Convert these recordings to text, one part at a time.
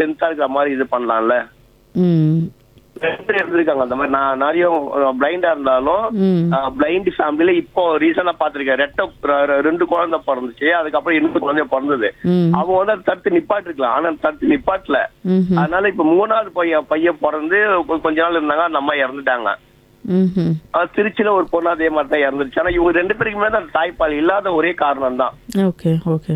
ஸ்ட்ரென்த்தா இருக்கிற மாதிரி இது பண்ணலாம்ல ம் ரெண்டு பேர் இருந்திருக்காங்க அந்த மாதிரி நான் நிறைய பிளைண்டா இருந்தாலும் ம் பிளைண்ட் ஃபேமிலில இப்போ ரீசெண்டா பாத்திருக்கேன் ரெட்ட ர- ரெண்டு குழந்தை பிறந்துச்சு அதுக்கப்புறம் இன்னொரு குழந்தை பிறந்தது ம் அவங்க வந்து அதை தடுத்து நிப்பாட்டிருக்கலாம் ஆனா தடுத்து நிப்பாட்டல ம்ஹும். அதனால இப்ப மூணாவது பையன் பையன் பிறந்து கொ- கொஞ்ச நாள் இருந்தாங்க அந்த அம்மா இறந்துட்டாங்க ம்ஹும். அது திருச்சியில ஒரு பொண்ணு அதே மாதிரி தான் இறந்துருச்சு ஆனா இவங்க ரெண்டு பேருக்கு மேல அந்த தாய்ப்பால் இல்லாத ஒரே காரணம் தான் okay okay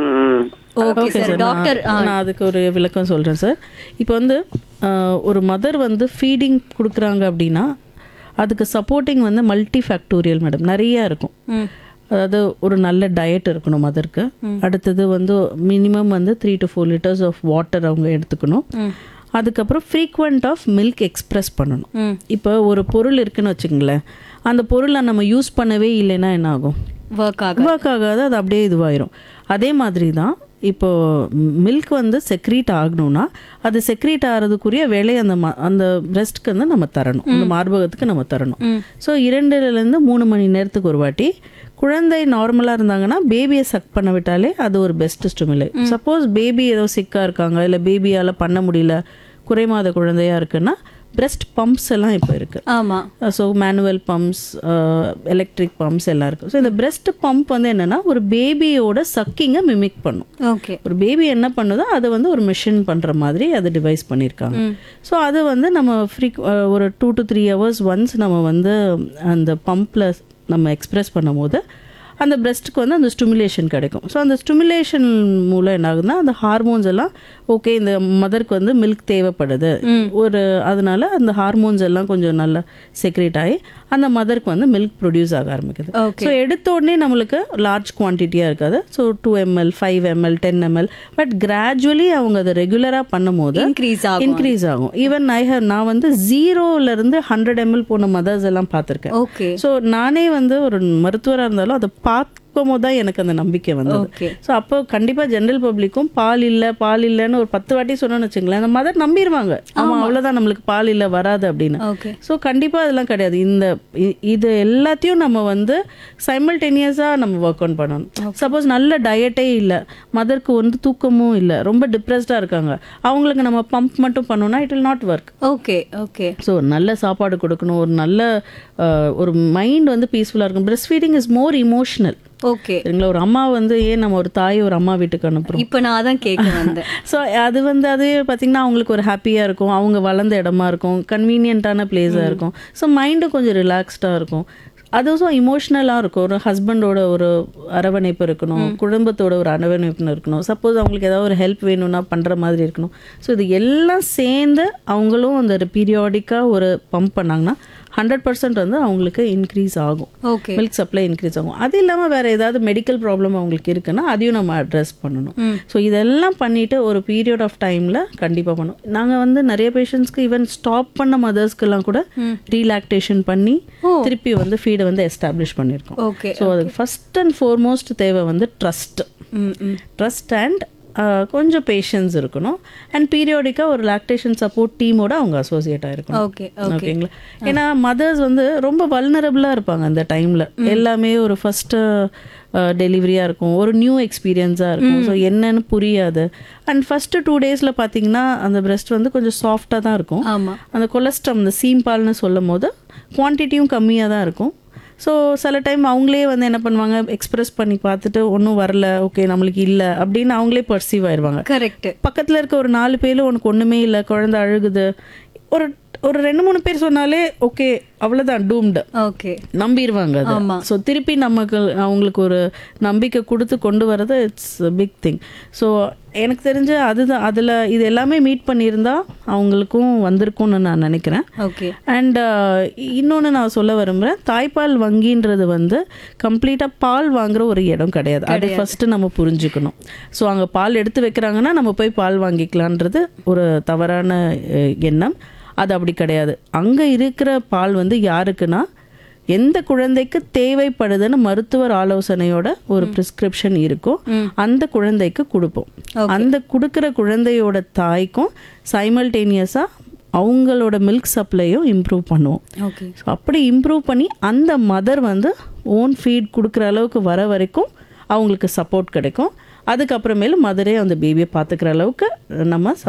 okay okay sir sir doctor நான் நான் அதுக்கு ஒரு விளக்கம் சொல்கிறேன் சார் இப்போ வந்து ஆஹ், ஒரு மதர் வந்து ஃபீடிங் கொடுக்குறாங்க அப்படின்னா அதுக்கு சப்போர்ட்டிங் வந்து மல்டி ஃபேக்டோரியல் மேடம் நிறையா இருக்கும் ம் அதாவது ஒரு நல்ல டயட் இருக்கணும் மதருக்கு அடுத்தது வந்து மினிமம் வந்து three to four litres of water அவங்க எடுத்துக்கணும் ம் அதுக்கப்புறம் ஃப்ரீக்வெண்ட் ஆஃப் மில்க் எக்ஸ்பிரஸ் பண்ணணும் ம் இப்போ ஒரு பொருள் இருக்குன்னு வச்சுங்களேன் அந்த பொருளை நம்ம யூஸ் பண்ணவே இல்லைன்னா என்ன ஆகும் ஒர்க் ஆக ஒர்க் ஆகாது அது அப்படியே இதுவாயிரும் அதே மாதிரி தான் இப்போ மில்க் வந்து செக்ரீட் ஆகணும்னா அது செக்ரீட் ஆகிறதுக்குரிய வேலையை அந்த ம- அந்த பிரெஸ்ட்க்கு வந்து நம்ம தரணும் அந்த மார்பகத்துக்கு நம்ம தரணும் ஸோ இரண்டுலேருந்து மூணு மணி நேரத்துக்கு ஒரு வாட்டி குழந்தை நார்மலாக இருந்தாங்கன்னா பேபியை சக் பண்ண விட்டாலே அது ஒரு பெஸ்ட் ஸ்டிமுலை சப்போஸ் பேபி ஏதோ சிக்காக இருக்காங்க இல்லை பேபியால் பண்ண முடியல குறைமாத குழந்தையா இருக்குன்னா பிரெஸ்ட் பம்ப்ஸ் எல்லாம் இப்போ இருக்குது ஆமா so manual pumps electric pumps எல்லாம் இருக்குது ஸோ இந்த பிரெஸ்ட் பம்ப் வந்து என்னென்னா ஒரு பேபியோட சக்கிங்கை மிமிக் பண்ணும் ஓகே ஒரு பேபி என்ன பண்ணுதோ அதை வந்து ஒரு மிஷின் பண்ணுற மாதிரி அது டிவைஸ் பண்ணியிருக்காங்க ஸோ அது வந்து நம்ம ஃப்ரீ ஒரு two to three hours once நம்ம வந்து அந்த பம்பில் நம்ம எக்ஸ்பிரஸ் பண்ணும்போது அந்த பிரெஸ்ட்டுக்கு வந்து அந்த ஸ்டிமுலேஷன் கிடைக்கும் ஸோ அந்த ஸ்டிமுலேஷன் மூலம் என்ன ஆகுதுன்னா அந்த ஹார்மோன்ஸ் எல்லாம் ஓகே இந்த மதருக்கு வந்து மில்க் தேவைப்படுது ஒரு அதனால அந்த ஹார்மோன்ஸ் எல்லாம் கொஞ்சம் நல்லா செக்ரேட் ஆகி அந்த மதருக்கு வந்து மில்க் ப்ரொடியூஸ் ஆக ஆரம்பிக்குது Okay. ஸோ எடுத்த உடனே நம்மளுக்கு லார்ஜ் குவான்டிட்டியாக இருக்காது so two ML five ML ten ML but gradually அவங்க அதை ரெகுலராக பண்ணும்போது இன்க்ரீஸ் ஆகும் இன்க்ரீஸ் ஆகும் ஈவன் ஐ ஹவ் நான் வந்து ஜீரோல இருந்து ஹண்ட்ரட் எம்எல் போன மதர்ஸ் எல்லாம் பார்த்துருக்கேன் ஓகே ஸோ நானே வந்து ஒரு மருத்துவராக இருந்தாலும் அதை பார்க்கும் போது தான் எனக்கு அந்த நம்பிக்கை வந்தது ஓகே ஸோ அப்போ கண்டிப்பாக ஜென்ரல் பப்ளிக்கும் பால் இல்லை பால் இல்லைன்னு ஒரு பத்து வாட்டி சொன்னோன்னு வச்சுங்களேன் அந்த மதர் நம்பிடுவாங்க ஆமாம் அவ்வளோதான் நம்மளுக்கு பால் இல்லை வராது அப்படின்னு ஓகே ஸோ கண்டிப்பாக அதெல்லாம் கிடையாது இந்த இ- இது எல்லாத்தையும் நம்ம வந்து சைமல்டேனியஸாக நம்ம ஒர்க் ஆன் பண்ணணும் சப்போஸ் நல்ல டயட்டே இல்லை மதருக்கு வந்து தூக்கமும் இல்லை ரொம்ப டிப்ரெஸ்டாக இருக்காங்க அவங்களுக்கு நம்ம பம்ப் மட்டும் பண்ணோம்னா it will not work okay okay so நல்ல சாப்பாடு கொடுக்கணும் ஒரு நல்ல அஹ், ஒரு மைண்ட் வந்து பீஸ்ஃபுல்லாக இருக்கும் breastfeeding is more emotional okay சரிங்களா ஒரு அம்மா வந்து ஏன் நம்ம ஒரு தாய் ஒரு அம்மா வீட்டுக்கு அனுப்புகிறோம் இப்போ நான் தான் கேட்க வந்தேன் ஸோ அது வந்து அது பார்த்திங்கன்னா அவங்களுக்கு ஒரு ஹாப்பியாக இருக்கும் அவங்க வளர்ந்த இடமா இருக்கும் கன்வீனியண்ட்டான பிளேஸாக இருக்கும் ஸோ மைண்டும் கொஞ்சம் ரிலாக்ஸ்டாக இருக்கும் அதுவும் இமோஷ்னலாக இருக்கும் ஒரு ஹஸ்பண்டோட ஒரு அரவணைப்பு இருக்கணும் குடும்பத்தோட ஒரு அரவணைப்பு இருக்கணும் சப்போஸ் அவங்களுக்கு ஏதாவது ஒரு ஹெல்ப் வேணும்னா பண்ணுற மாதிரி இருக்கணும் ஸோ இது எல்லாம் சேர்ந்து அவங்களும் அந்த பீரியாடிக்காக ஒரு பம்ப் பண்ணாங்கன்னா ஹண்ட்ரட் பர்சன்ட் வந்து அவங்களுக்கு இன்க்ரீஸ் ஆகும் ஓகே மில்க் சப்ளை இன்க்ரீஸ் ஆகும் அது இல்லாமல் வேறு ஏதாவது மெடிக்கல் ப்ராப்ளம் அவங்களுக்கு இருக்குன்னா அதையும் நம்ம அட்ரஸ் பண்ணணும் ஸோ இதெல்லாம் பண்ணிட்டு ஒரு பீரியட் ஆஃப் டைமில் கண்டிப்பாக பண்ணும் நாங்கள் வந்து நிறைய பேஷண்ட்ஸ்க்கு ஈவன் ஸ்டாப் பண்ண மதர்ஸ்க்கெல்லாம் கூட ரீலாக்டேஷன் பண்ணி திருப்பி வந்து ஃபீடை வந்து எஸ்டாப்ளிஷ் பண்ணியிருக்கோம் ஓகே ஸோ அதுக்கு ஃபஸ்ட் அண்ட் ஃபோர்மோஸ்ட் தேவை வந்து ட்ரஸ்ட் ம் ம் ட்ரஸ்ட் அண்ட் கொஞ்சம் பேஷன்ஸ் இருக்கணும் அண்ட் பீரியாடிக்காக ஒரு லாக்டேஷன் சப்போர்ட் டீமோட அவங்க அசோசியேட் ஆகிருக்கணும் ஓகே ஓகே ஓகேங்களா ஏன்னா மதர்ஸ் வந்து ரொம்ப வல்னரபிளாக இருப்பாங்க அந்த டைமில் எல்லாமே ஒரு ஃபஸ்ட்டு டெலிவரியாக இருக்கும் ஒரு நியூ எக்ஸ்பீரியன்ஸாக இருக்கும் ஸோ என்னன்னு புரியாது அண்ட் ஃபஸ்ட்டு டூ டேஸில் பார்த்தீங்கன்னா அந்த பிரஸ்ட் வந்து கொஞ்சம் சாஃப்டாக தான் இருக்கும் ஆமா அந்த கொலஸ்ட்ரம் இந்த சீம் பால்னு சொல்லும் போது குவான்டிட்டியும் கம்மியாக தான் இருக்கும் ஸோ சில டைம் அவங்களே வந்து என்ன பண்ணுவாங்க எக்ஸ்பிரஸ் பண்ணி பார்த்துட்டு ஒன்றும் வரல ஓகே நம்மளுக்கு இல்லை அப்படின்னு அவங்களே பர்சீவ் ஆயிடுவாங்க கரெக்ட் பக்கத்தில் இருக்க ஒரு நாலு பேரும் உனக்கு ஒன்றுமே இல்லை குழந்தை அழுகுது ஒரு ஒரு ரெண்டு மூணு பேர் சொன்னாலே ஓகே அவ்வளோதான் டூம்டு ஓகே நம்பிடுவாங்க அது ஆமா. ஸோ திருப்பி நமக்கு அவங்களுக்கு ஒரு நம்பிக்கை கொடுத்து கொண்டு வரது இட்ஸ் பிக் திங் ஸோ எனக்கு தெரிஞ்சு அதுதான் அதில் இது எல்லாமே மீட் பண்ணியிருந்தா அவங்களுக்கும் வந்திருக்கும்னு நான் நினைக்கிறேன் ஓகே அண்ட் இன்னொன்று நான் சொல்ல விரும்புகிறேன் தாய்ப்பால் வங்கின்றது வந்து கம்ப்ளீட்டாக பால் வாங்குற ஒரு இடம் கிடையாது அது ஃபஸ்ட்டு நம்ம புரிஞ்சுக்கணும் ஸோ அங்கே பால் எடுத்து வைக்கிறாங்கன்னா நம்ம போய் பால் வாங்கிக்கலான்றது ஒரு தவறான அஹ், எண்ணம் அது அப்படி கிடையாது அங்கே இருக்கிற பால் வந்து யாருக்குன்னா எந்த குழந்தைக்கு தேவைப்படுதுன்னு மருத்துவர் ஆலோசனையோட ஒரு பிரிஸ்கிரிப்ஷன் இருக்கும் அந்த குழந்தைக்கு கொடுப்போம் அந்த கொடுக்குற குழந்தையோட தாய்க்கும் சைமல்டேனியஸாக அவங்களோட மில்க் சப்ளையும் இம்ப்ரூவ் பண்ணுவோம் ஓகே ஸோ அப்படி இம்ப்ரூவ் பண்ணி அந்த மதர் வந்து ஓன் ஃபீட் கொடுக்குற அளவுக்கு வர வரைக்கும் அவங்களுக்கு சப்போர்ட் கிடைக்கும் அதுக்கப்புறமேலு மதரே அந்த பேபியை பார்த்துக்கிற அளவுக்கு நம்ம